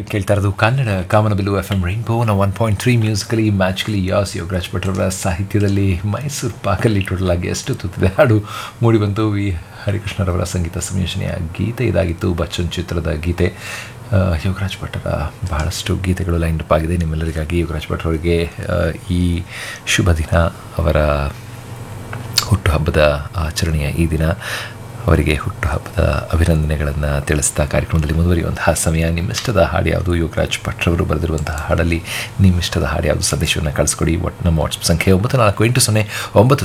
ಕೇಳ್ತಾ ಇರೋದು Kannada Kamanabillu F M ರೈನ್ಬೋನ ಒನ್ ಪಾಯಿಂಟ್ ತ್ರೀ ಮ್ಯೂಸಿಕಲಿ ಮ್ಯಾಚ್ಕಲಿ ಯಾಸ್ ಯೋಗರಾಜ್ ಭಟ್ರವರ ಸಾಹಿತ್ಯದಲ್ಲಿ ಮೈಸೂರು ಪಾಕಲ್ಲಿ ಟೋಟಲ್ ಆಗಿ ಎಷ್ಟು ತುತ್ತಿದೆ ಹಾಡು ಮೂಡಿಬಂತು ವಿ ಹರಿಕೃಷ್ಣರವರ ಸಂಗೀತ ಸಂಯೋಜನೆಯ ಗೀತೆ ಇದಾಗಿತ್ತು ಬಚ್ಚನ್ ಚಿತ್ರದ ಗೀತೆ ಆ, ಯೋಗರಾಜ್ ಭಟ್ರ ಬಹಳಷ್ಟು ಗೀತೆಗಳು ಲೈನ್ ಅಪ್ ಆಗಿದೆ ನಿಮ್ಮೆಲ್ಲರಿಗಾಗಿ ಯೋಗರಾಜ್ ಭಟ್ರವರಿಗೆ ಆ, ಈ ಶುಭ ದಿನ ಅವರ ಹುಟ್ಟುಹಬ್ಬದ ಆಚರಣೆಯ ಈ ದಿನ ಅವರಿಗೆ ಹುಟ್ಟುಹಬ್ಬದ ಅಭಿನಂದನೆಗಳನ್ನು ತಿಳಿಸ್ತಾ ಕಾರ್ಯಕ್ರಮದಲ್ಲಿ ಮುಂದುವರಿಯುವಂತಹ ಸಮಯ ನಿಮ್ಮಿಷ್ಟದ ಹಾಡು ಯಾವುದು ಯೋಗರಾಜ್ ಭಟ್ರವರು ಬರೆದಿರುವಂತಹ ಹಾಡಲ್ಲಿ ನಿಮ್ಮಿಷ್ಟದ ಹಾಡು ಯಾವುದು ಸಂದೇಶವನ್ನು ಕಳಿಸ್ಕೊಡಿ ಒಟ್ಟು ನಮ್ಮ ವಾಟ್ಸಪ್ ಸಂಖ್ಯೆ ಒಂಬತ್ತು ನಾಲ್ಕು ಎಂಟು ಸೊನ್ನೆ ಒಂಬತ್ತು